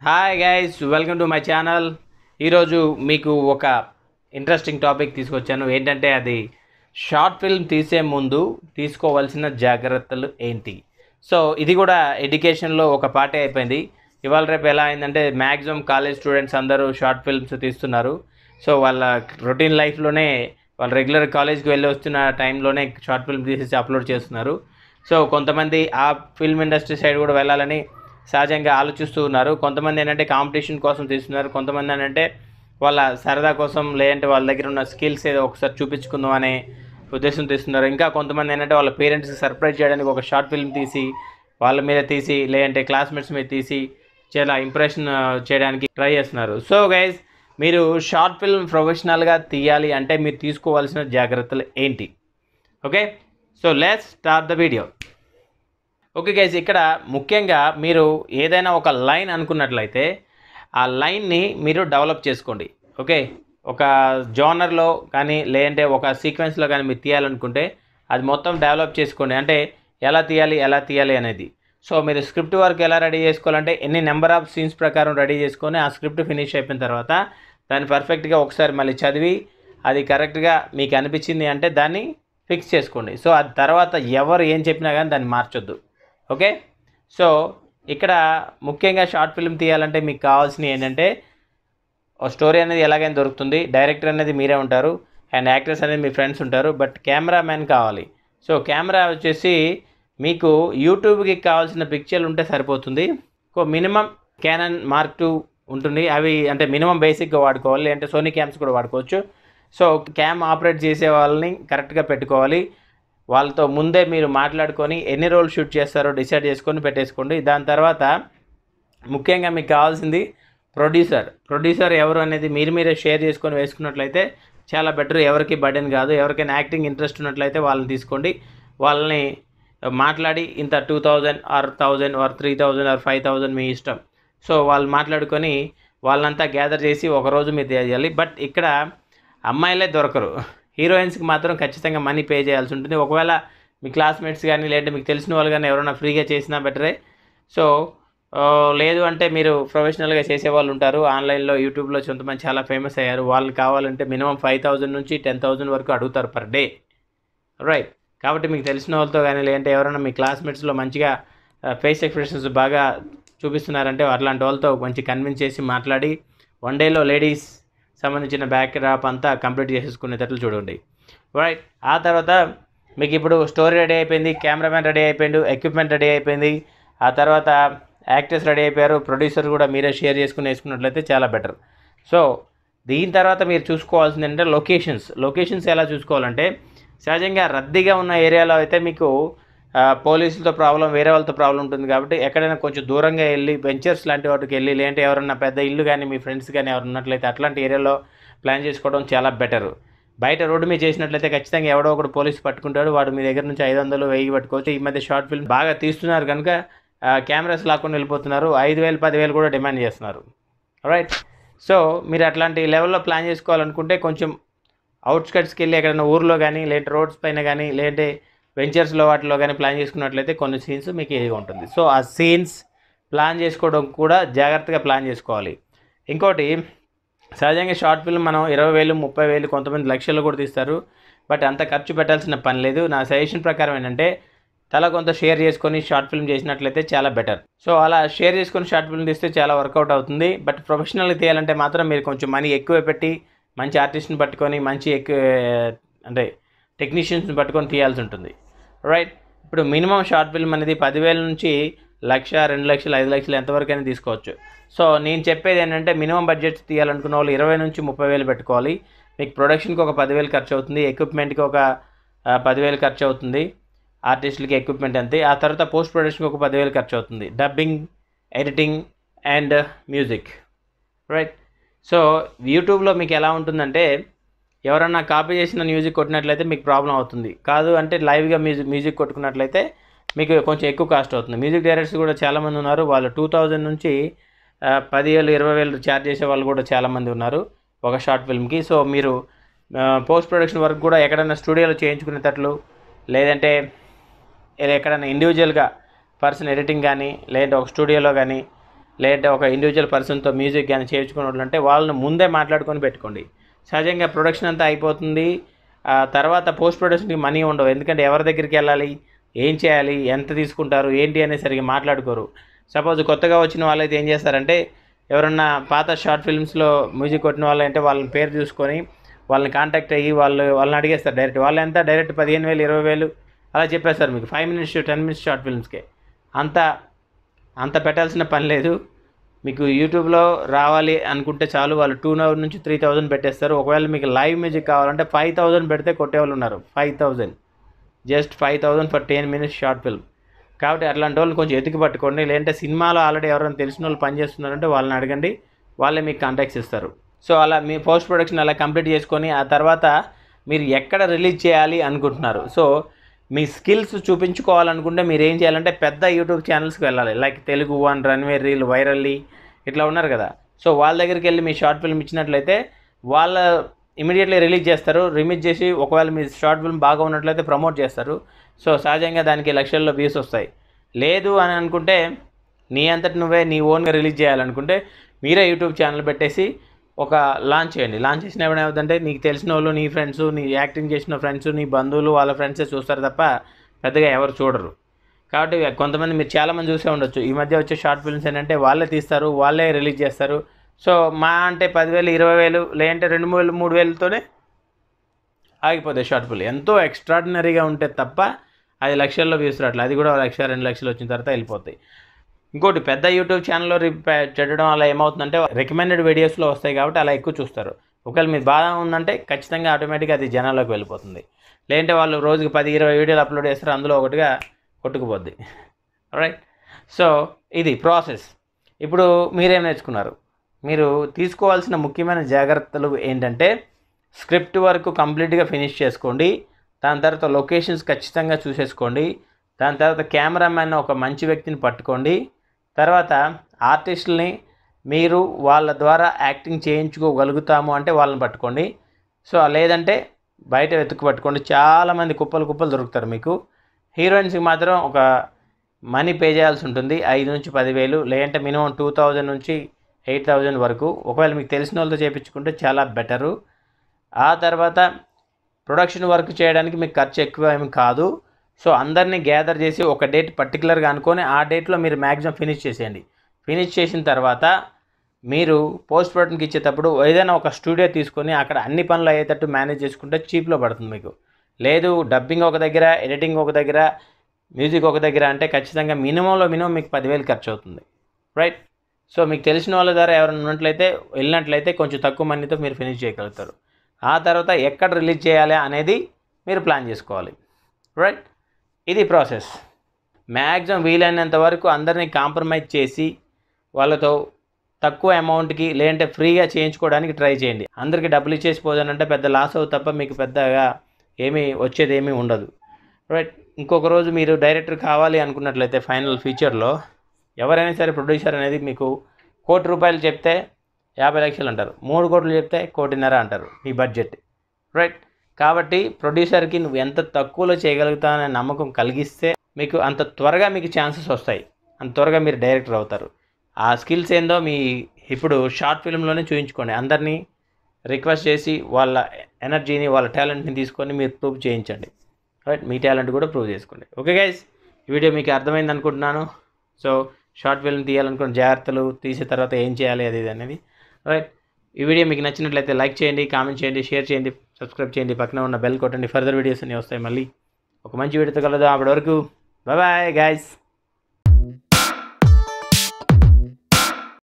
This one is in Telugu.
hi guys welcome to my channel ఈరోజు మీకు ఒక ఇంట్రెస్టింగ్ టాపిక్ తీసుకొచ్చాను ఏంటంటే అది షార్ట్ ఫిల్మ్ తీసే ముందు తీసుకోవాల్సిన జాగ్రత్తలు ఏంటి సో ఇది కూడా ఎడ్యుకేషన్లో ఒక పార్టీ అయిపోయింది ఇవాళ రేపు ఎలా అయిందంటే మ్యాక్సిమం కాలేజ్ స్టూడెంట్స్ అందరూ షార్ట్ ఫిల్మ్స్ తీస్తున్నారు సో వాళ్ళ రొటీన్ లైఫ్లోనే వాళ్ళు రెగ్యులర్ కాలేజ్కి వెళ్ళి వస్తున్న టైంలోనే షార్ట్ ఫిల్మ్ తీసేసి అప్లోడ్ చేస్తున్నారు సో కొంతమంది ఆ ఫిల్మ్ ఇండస్ట్రీ సైడ్ కూడా వెళ్ళాలని సహజంగా ఆలోచిస్తూ ఉన్నారు కొంతమంది ఏంటంటే కాంపిటీషన్ కోసం తీస్తున్నారు కొంతమంది ఏంటంటే వాళ్ళ సరదా కోసం లేదంటే వాళ్ళ దగ్గర ఉన్న స్కిల్స్ ఏదో ఒకసారి చూపించుకుందాం అనే ఉద్దేశం తీస్తున్నారు ఇంకా కొంతమంది ఏంటంటే వాళ్ళ పేరెంట్స్కి సర్ప్రైజ్ చేయడానికి ఒక షార్ట్ ఫిల్మ్ తీసి వాళ్ళ మీద తీసి లేదంటే క్లాస్మేట్స్ మీద తీసి చాలా ఇంప్రెషన్ చేయడానికి ట్రై చేస్తున్నారు సో గైజ్ మీరు షార్ట్ ఫిల్మ్ ప్రొఫెషనల్గా తీయాలి అంటే మీరు తీసుకోవాల్సిన జాగ్రత్తలు ఏంటి okay so let's start the video okay guys ఇక్కడ ముఖ్యంగా మీరు ఏదైనా ఒక లైన్ అనుకున్నట్లయితే ఆ లైన్ని మీరు డెవలప్ చేసుకోండి ఓకే ఒక జోనర్లో కానీ లేదంటే ఒక సీక్వెన్స్లో కానీ మీరు తీయాలనుకుంటే అది మొత్తం డెవలప్ చేసుకోండి అంటే ఎలా తీయాలి ఎలా తీయాలి అనేది సో మీరు స్క్రిప్ట్ వర్క్ ఎలా రెడీ చేసుకోవాలంటే ఎన్ని నెంబర్ ఆఫ్ సీన్స్ ప్రకారం రెడీ చేసుకొని ఆ స్క్రిప్ట్ ఫినిష్ అయిపోయిన తర్వాత దాన్ని పర్ఫెక్ట్గా ఒకసారి మళ్ళీ చదివి అది కరెక్ట్గా మీకు అనిపించింది అంటే దాన్ని ఫిక్స్ చేసుకోండి సో అది తర్వాత ఎవరు ఏం చెప్పినా కానీ దాన్ని మార్చొద్దు ఓకే సో ఇక్కడ ముఖ్యంగా షార్ట్ ఫిల్మ్ తీయాలంటే మీకు కావాల్సినవి ఏంటంటే ఓ స్టోరీ అనేది ఎలాగైనా దొరుకుతుంది డైరెక్టర్ అనేది మీరే ఉంటారు అండ్ యాక్టర్స్ అనేది మీ ఫ్రెండ్స్ ఉంటారు బట్ కెమెరా మ్యాన్ కావాలి సో కెమెరా వచ్చేసి మీకు యూట్యూబ్కి కావాల్సిన పిక్చర్లు ఉంటే సరిపోతుంది ఒక మినిమం క్యానన్ మార్క్ టూ ఉంటుంది అవి అంటే మినిమం బేసిక్గా వాడుకోవాలి అంటే సోనీ క్యామ్స్ కూడా వాడుకోవచ్చు సో క్యామ్ ఆపరేట్ చేసే వాళ్ళని కరెక్ట్గా పెట్టుకోవాలి వాళ్ళతో ముందే మీరు మాట్లాడుకొని ఎన్ని రోజులు షూట్ చేస్తారో డిసైడ్ చేసుకొని పెట్టేసుకోండి దాని తర్వాత ముఖ్యంగా మీకు కావాల్సింది ప్రొడ్యూసర్ ప్రొడ్యూసర్ ఎవరు అనేది మీరు మీరే షేర్ చేసుకొని వేసుకున్నట్లయితే చాలా బెటర్ ఎవరికి బర్డెన్ కాదు ఎవరికైనా యాక్టింగ్ ఇంట్రెస్ట్ ఉన్నట్లయితే వాళ్ళని తీసుకోండి వాళ్ళని మాట్లాడి ఇంత two thousand or thousand or three thousand or five thousand మీ ఇష్టం సో వాళ్ళు మాట్లాడుకొని వాళ్ళంతా గ్యాదర్ చేసి ఒకరోజు మీరు చేయాలి బట్ ఇక్కడ అమ్మాయిలే దొరకరు హీరోయిన్స్కి మాత్రం ఖచ్చితంగా మనీ పే చేయాల్సి ఉంటుంది ఒకవేళ మీ క్లాస్మేట్స్ కానీ లేదంటే మీకు తెలిసిన వాళ్ళు కానీ ఎవరైనా ఫ్రీగా చేసినా బెటరే సో ఆ, లేదు అంటే మీరు ప్రొఫెషనల్గా చేసే వాళ్ళు ఉంటారు ఆన్లైన్లో యూట్యూబ్లో కొంతమంది చాలా ఫేమస్ అయ్యారు వాళ్ళు కావాలంటే మినిమం ఫైవ్ థౌజండ్ నుంచి టెన్ థౌజండ్ వరకు అడుగుతారు పర్ డే రైట్ కాబట్టి మీకు తెలిసిన వాళ్ళతో కానీ లేదంటే ఎవరైనా మీ క్లాస్మేట్స్లో మంచిగా ఫేస్ ఎక్స్ప్రెషన్స్ బాగా చూపిస్తున్నారంటే అట్లాంటి వాళ్ళతో మంచి కన్విన్స్ చేసి మాట్లాడి వన్ డేలో లేడీస్ సంబంధించిన బ్యాక్ డ్రాప్ అంతా కంప్లీట్ చేసేసుకునేటట్లు చూడండి రైట్ ఆ తర్వాత మీకు ఇప్పుడు స్టోరీ రెడీ అయిపోయింది కెమెరామ్యాన్ రెడీ అయిపోయింది ఎక్విప్మెంట్ రెడీ అయిపోయింది ఆ తర్వాత యాక్టర్స్ రెడీ అయిపోయారు ప్రొడ్యూసర్ కూడా మీరే షేర్ చేసుకుని వేసుకున్నట్లయితే చాలా బెటర్ సో దీని తర్వాత మీరు చూసుకోవాల్సింది ఏంటంటే లొకేషన్స్ లొకేషన్స్ ఎలా చూసుకోవాలంటే సహజంగా రద్దీగా ఉన్న ఏరియాలో అయితే మీకు ఆ, పోలీసులతో ప్రాబ్లం వేరే వాళ్ళతో ప్రాబ్లం ఉంటుంది కాబట్టి ఎక్కడైనా కొంచెం దూరంగా వెళ్ళి వెంచర్స్ లాంటి వాటికి వెళ్ళి లేదంటే ఎవరన్నా పెద్ద ఇల్లు కానీ మీ ఫ్రెండ్స్ కానీ ఎవరు ఉన్నట్లయితే అట్లాంటి ఏరియాలో ప్లాన్ చేసుకోవడం చాలా బెటర్ బయట రోడ్డు మీద చేసినట్లయితే ఖచ్చితంగా ఎవడో ఒకడు పోలీసు పట్టుకుంటాడు వాడు మీ దగ్గర నుంచి ఐదు వందలు వెయ్యి పట్టుకోవచ్చు ఈ మధ్య షార్ట్ ఫిల్మ్ బాగా తీస్తున్నారు కనుక కెమెరాస్ లాక్కొని వెళ్ళిపోతున్నారు ఐదు వేలు పదివేలు కూడా డిమాండ్ చేస్తున్నారు రైట్ సో మీరు అట్లాంటి లెవెల్లో ప్లాన్ చేసుకోవాలనుకుంటే కొంచెం అవుట్స్కట్స్కి వెళ్ళి ఎక్కడైనా ఊర్లో కానీ లేదంటే రోడ్స్ పైన కానీ లేదంటే వెంచర్స్లో వాటిలో కానీ ప్లాన్ చేసుకున్నట్లయితే కొన్ని సీన్స్ మీకు ఈజీగా ఉంటుంది సో ఆ సీన్స్ ప్లాన్ చేసుకోవడం కూడా జాగ్రత్తగా ప్లాన్ చేసుకోవాలి ఇంకోటి సహజంగా షార్ట్ ఫిల్మ్ మనం ఇరవై వేలు ముప్పై వేలు కొంతమంది లక్షలు కూడా తీస్తారు బట్ అంత ఖర్చు పెట్టాల్సిన పని లేదు నా సజెషన్ ప్రకారం ఏంటంటే తల కొంత షేర్ చేసుకొని షార్ట్ ఫిల్మ్ చేసినట్లయితే చాలా బెటర్ సో అలా షేర్ చేసుకొని షార్ట్ ఫిల్మ్ తీస్తే చాలా వర్కౌట్ అవుతుంది బట్ ప్రొఫెషనల్గా తీయాలంటే మాత్రం మీరు కొంచెం మనీ ఎక్కువ పెట్టి మంచి ఆర్టిస్ట్ని పట్టుకొని మంచి ఎక్కువ అంటే టెక్నీషియన్స్ని పట్టుకొని తీయాల్సి ఉంటుంది రైట్ ఇప్పుడు మినిమం షార్ట్ ఫిల్మ్ అనేది పదివేల నుంచి లక్ష రెండు లక్షలు ఐదు లక్షలు ఎంతవరకైనా తీసుకోవచ్చు సో నేను చెప్పేది ఏంటంటే మినిమం బడ్జెట్ తీయాలనుకున్న వాళ్ళు ఇరవై నుంచి ముప్పై వేలు పెట్టుకోవాలి మీకు ప్రొడక్షన్కి ఒక పదివేలు ఖర్చు అవుతుంది ఎక్విప్మెంట్కి ఒక ఆ, పదివేలు ఖర్చు అవుతుంది ఆర్టిస్టులకి ఎక్విప్మెంట్ అంతే ఆ తర్వాత పోస్ట్ ప్రొడక్షన్కి ఒక పదివేలు ఖర్చు అవుతుంది dubbing editing and music right so యూట్యూబ్లో మీకు ఎలా ఉంటుందంటే ఎవరన్నా కాపీ చేసిన మ్యూజిక్ కొట్టినట్లయితే మీకు ప్రాబ్లం అవుతుంది కాదు అంటే లైవ్గా మ్యూజిక్ మ్యూజిక్ కొట్టుకున్నట్లయితే మీకు కొంచెం ఎక్కువ కాస్ట్ అవుతుంది మ్యూజిక్ డైరెక్టర్స్ కూడా చాలామంది ఉన్నారు వాళ్ళు టూ థౌజండ్ నుంచి ఆ, పదివేలు ఇరవై వేలు ఛార్జ్ చేసే వాళ్ళు కూడా చాలామంది ఉన్నారు ఒక షార్ట్ ఫిల్మ్కి సో మీరు పోస్ట్ ప్రొడక్షన్ వర్క్ కూడా ఎక్కడైనా స్టూడియోలో చేయించుకునేటట్లు లేదంటే లేదా ఎక్కడైనా ఇండివిజువల్గా పర్సన్ ఎడిటింగ్ కానీ లేదంటే ఒక స్టూడియోలో కానీ లేదంటే ఒక ఇండివిజువల్ పర్సన్తో మ్యూజిక్ కానీ చేయించుకున్న అంటే వాళ్ళని ముందే మాట్లాడుకొని పెట్టుకోండి సహజంగా ప్రొడక్షన్ అంతా అయిపోతుంది ఆ తర్వాత పోస్ట్ ప్రొడక్షన్కి మనీ ఉండవు ఎందుకంటే ఎవరి దగ్గరికి వెళ్ళాలి ఏం చేయాలి ఎంత తీసుకుంటారు ఏంటి అనేది సరిగ్గా మాట్లాడుకోరు సపోజ్ కొత్తగా వచ్చిన వాళ్ళైతే ఏం చేస్తారంటే ఎవరన్నా పాత షార్ట్ ఫిల్మ్స్లో మ్యూజిక్ కొట్టిన వాళ్ళు అంటే వాళ్ళని పేరు చూసుకొని వాళ్ళని కాంటాక్ట్ అయ్యి వాళ్ళు వాళ్ళని అడిగేస్తారు డైరెక్ట్ వాళ్ళు ఎంత డైరెక్ట్ పదిహేను వేలు ఇరవై వేలు అలా చెప్పేస్తారు మీకు five minutes ten minutes short ఫిల్మ్స్కే అంత అంత పెట్టాల్సిన పని లేదు మీకు యూట్యూబ్లో రావాలి అనుకుంటే చాలు వాళ్ళు టూ నవర్ నుంచి త్రీ థౌజండ్ పెట్టేస్తారు ఒకవేళ మీకు లైవ్ మ్యూజిక్ కావాలంటే ఫైవ్ థౌజండ్ పెడితే కొట్టేవాళ్ళు ఉన్నారు five thousand just five thousand for ten minutes short film కాబట్టి అట్లాంటి వాళ్ళని కొంచెం ఎతికి పట్టుకోండి లేదంటే సినిమాలో ఆల్రెడీ ఎవరైనా తెలిసిన వాళ్ళు పనిచేస్తున్నారంటే వాళ్ళని అడగండి వాళ్ళే మీకు కాంటాక్ట్స్ ఇస్తారు సో అలా మీ పోస్ట్ ప్రొడక్షన్ అలా కంప్లీట్ చేసుకొని ఆ తర్వాత మీరు ఎక్కడ రిలీజ్ చేయాలి అనుకుంటున్నారు సో మీ స్కిల్స్ చూపించుకోవాలనుకుంటే మీరు ఏం చేయాలంటే పెద్ద యూట్యూబ్ ఛానల్స్కి వెళ్ళాలి like Telugu one runway reel virally ఇట్లా ఉన్నారు కదా సో వాళ్ళ దగ్గరికి వెళ్ళి మీ షార్ట్ ఫిల్మ్ ఇచ్చినట్లయితే వాళ్ళ ఇమీడియట్లీ రిలీజ్ చేస్తారు రిలీజ్ చేసి ఒకవేళ మీ షార్ట్ ఫిల్మ్ బాగా ఉన్నట్లయితే ప్రమోట్ చేస్తారు సో సహజంగా దానికి లక్షల్లో వ్యూస్ వస్తాయి లేదు అని అనుకుంటే నీ అంతటి నువ్వే నీ ఓన్గా రిలీజ్ చేయాలనుకుంటే మీరే యూట్యూబ్ ఛానల్ పెట్టేసి ఒక లాంచ్ చేయండి లాంచ్ చేసిన ఏమవుతుందంటే నీకు తెలిసిన వాళ్ళు నీ ఫ్రెండ్స్ నీ యాక్టింగ్ చేసిన ఫ్రెండ్స్ నీ బంధువులు వాళ్ళ ఫ్రెండ్సే చూస్తారు తప్ప పెద్దగా ఎవరు చూడరు కాబట్టి కొంతమంది మీరు చాలామంది చూసే ఉండొచ్చు ఈ మధ్య వచ్చే షార్ట్ ఫిల్మ్స్ ఏంటంటే వాళ్ళే తీస్తారు వాళ్ళే రిలీజ్ చేస్తారు సో మా అంటే పదివేలు ఇరవై వేలు లేదంటే రెండు వేలు మూడు వేలతోనే ఆగిపోతాయి షార్ట్ ఫిల్మ్ ఎంతో ఎక్స్ట్రాడినరీగా ఉంటే తప్ప అది లక్షల్లో వ్యూస్ రావట్లేదు అది కూడా లక్ష రెండు లక్షలు వచ్చిన తర్వాత వెళ్ళిపోతాయి ఇంకోటి పెద్ద యూట్యూబ్ ఛానల్లో పెట్టడం అలా ఏమవుతుందంటే రికమెండెడ్ వీడియోస్లో వస్తాయి కాబట్టి అలా ఎక్కువ చూస్తారు ఒకవేళ మీరు బాగా ఉందంటే ఖచ్చితంగా ఆటోమేటిక్గా అది జనాల్లోకి వెళ్ళిపోతుంది లేదంటే వాళ్ళు రోజుకి పది ఇరవై వీడియోలు అప్లోడ్ చేస్తారు అందులో ఒకటిగా కొట్టుకుపోద్ది రైట్ సో ఇది ప్రాసెస్ ఇప్పుడు మీరేం నేర్చుకున్నారు మీరు తీసుకోవాల్సిన ముఖ్యమైన జాగ్రత్తలు ఏంటంటే స్క్రిప్ట్ వరకు కంప్లీట్గా ఫినిష్ చేసుకోండి దాని తర్వాత లొకేషన్స్ ఖచ్చితంగా చూసేసుకోండి దాని తర్వాత కెమెరామ్యాన్ ఒక మంచి వ్యక్తిని పట్టుకోండి తర్వాత ఆర్టిస్టుల్ని మీరు వాళ్ళ ద్వారా యాక్టింగ్ చేయించుకోగలుగుతాము అంటే వాళ్ళని పట్టుకోండి సో లేదంటే బయట వెతుకు పట్టుకోండి చాలామంది కుప్పలు కుప్పలు దొరుకుతారు మీకు హీరోయిన్స్కి మాత్రం ఒక మనీ పే చేయాల్సి ఉంటుంది ఐదు నుంచి పదివేలు లేదంటే మినిమం టూ థౌజండ్ నుంచి ఎయిట్ థౌజండ్ వరకు ఒకవేళ మీకు తెలిసిన వాళ్ళతో చేయించుకుంటే చాలా బెటరు ఆ తర్వాత ప్రొడక్షన్ వర్క్ చేయడానికి మీకు ఖర్చు ఎక్కువ ఏమి కాదు సో అందరినీ గ్యాదర్ చేసి ఒక డేట్ పర్టికులర్గా అనుకొని ఆ డేట్లో మీరు మ్యాక్సిమం ఫినిష్ చేసేయండి ఫినిష్ చేసిన తర్వాత మీరు పోస్ట్ ప్రొడక్షన్కి ఇచ్చేటప్పుడు ఏదైనా ఒక స్టూడియో తీసుకొని అక్కడ అన్ని పనులు అయ్యేటట్టు మేనేజ్ చేసుకుంటే చీప్లో పడుతుంది మీకు లేదు డబ్బింగ్ ఒక దగ్గర ఎడిటింగ్ ఒక దగ్గర మ్యూజిక్ ఒక దగ్గర అంటే ఖచ్చితంగా మినిమంలో మినిమం మీకు పదివేలు ఖర్చు అవుతుంది రైట్ సో మీకు తెలిసిన వాళ్ళ ద్వారా ఎవరైనా ఉన్నట్లయితే వెళ్ళినట్లయితే కొంచెం తక్కువ మనీతో మీరు ఫినిష్ చేయగలుగుతారు ఆ తర్వాత ఎక్కడ రిలీజ్ చేయాలి అనేది మీరు ప్లాన్ చేసుకోవాలి రైట్ ఇది ప్రాసెస్ మ్యాక్సిమం వీలైనంత వరకు అందరినీ కాంప్రమైజ్ చేసి వాళ్ళతో తక్కువ అమౌంట్కి లేదంటే ఫ్రీగా చేయించుకోవడానికి ట్రై చేయండి అందరికీ డబ్బులు ఇచ్చేసి పోదానంటే పెద్ద లాస్ అవు తప్ప మీకు పెద్దగా ఏమీ వచ్చేది ఏమీ ఉండదు రైట్ ఇంకొక రోజు మీరు డైరెక్టర్ కావాలి అనుకున్నట్లయితే ఫైనల్ ఫ్యూచర్లో ఎవరైనా సరే ప్రొడ్యూసర్ అనేది మీకు కోటి రూపాయలు చెప్తే యాభై లక్షలు అంటారు మూడు కోట్లు చెప్తే కోటిన్నర అంటారు మీ బడ్జెట్ రైట్ కాబట్టి ప్రొడ్యూసర్కి నువ్వు ఎంత తక్కువలో చేయగలుగుతావనే నమ్మకం కలిగిస్తే మీకు అంత త్వరగా మీకు ఛాన్సెస్ వస్తాయి అంత త్వరగా మీరు డైరెక్టర్ అవుతారు ఆ స్కిల్స్ ఏందో మీ ఇప్పుడు షార్ట్ ఫిల్మ్లోనే చూపించుకోండి అందరినీ రిక్వెస్ట్ చేసి వాళ్ళ ఎనర్జీని వాళ్ళ టాలెంట్ని తీసుకొని మీరు ప్రూవ్ చేయించండి రైట్ మీ టాలెంట్ కూడా ప్రూవ్ చేసుకోండి ఓకే గైస్ ఈ వీడియో మీకు అర్థమైంది అనుకుంటున్నాను సో షార్ట్ ఫిల్మ్ తీయాలనుకున్న జాగ్రత్తలు తీసిన తర్వాత ఏం చేయాలి అది ఇది అనేది రైట్ ఈ వీడియో మీకు నచ్చినట్లయితే లైక్ చేయండి కామెంట్ చేయండి షేర్ చేయండి సబ్స్క్రైబ్ చేయండి పక్కన ఉన్న బెల్ కొట్టండి ఫర్దర్ వీడియోస్ అన్నీ వస్తాయి మళ్ళీ ఒక మంచి వీడియోతో కలదు అప్పటి వరకు బాయ్ బాయ్ గాయస్